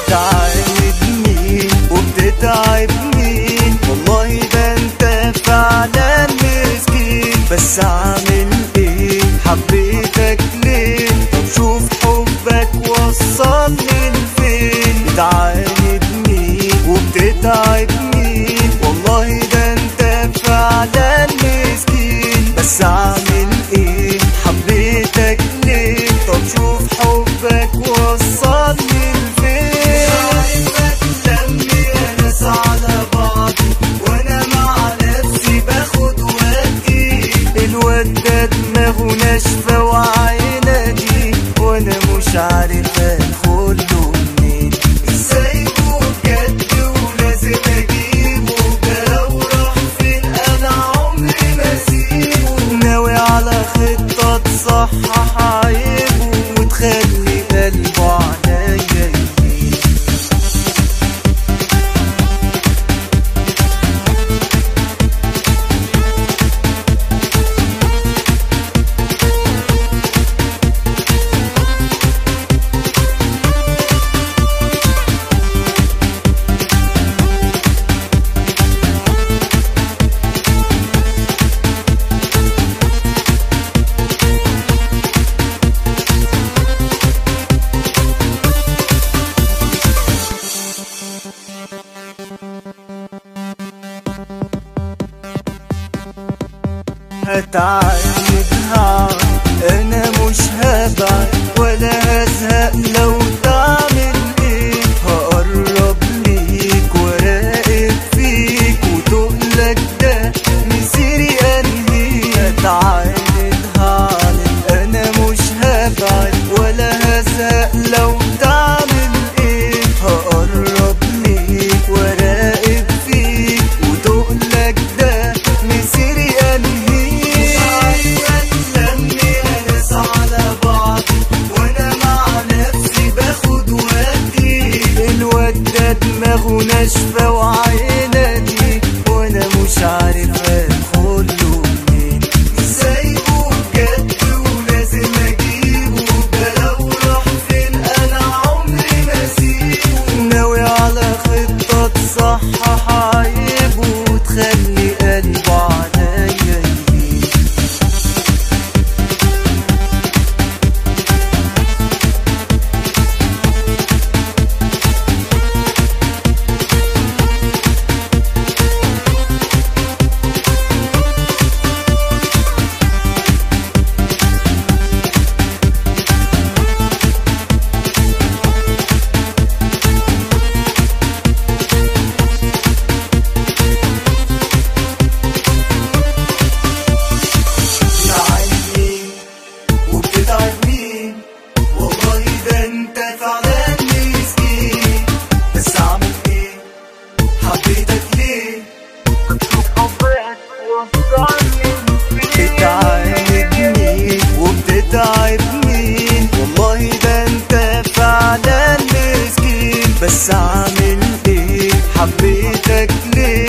هتعاند مين وبتتعب مين والله ده انت فعلا مسكين بس عامل ايه حبيتك ليه طب شوف حبك وصلني لفين بتعاند مين وبتتعب مين والله ده انت فعلا مسكين بس عامل ايه حبيتك ليه طب شوف حبك وصلني لفين عايزك تلمي ناس على بعضي وانا مع نفسي باخد ودي الواد ده دماغه ناشفه وعينه دي وانا مش عارف ادخله منين سايبه بجد ولازم اجيبه ده لو راح فين انا عمري ما اسيبه ناوي على خطه تصحح عيبه وتخلي قلبه عليا يميل هتعاندها انا مش هبعد ولا هزهق لو تعمل ايه هقرب ليك وراقب فيك وتقلك ده مسيري انهي هتعاندها انا مش هبعد ولا هزهق لو تعمل ايه هقرب ليك وراقب فيك وتقلك ده مسيري انهي لمي ناس على بعضي وانا مع نفسي باخد ودي الواد ده دماغه ناشفه وعينه دي وانا مش عارف ادخله منين سايبه بجد ولازم اجيبه ده لو راح فين انا عمري ما اسيبه ناوي على خطه تصحح عيبه وتخلي قلبه عليا يميل بتعاني مين وبتتعب مين والله ده انت فعلا مسكين بس اعمل ايه حبيتك ليه بتعاند مين وبتتعب مين والله ده انت فعلا مسكين بس اعمل ايه حبيتك ليه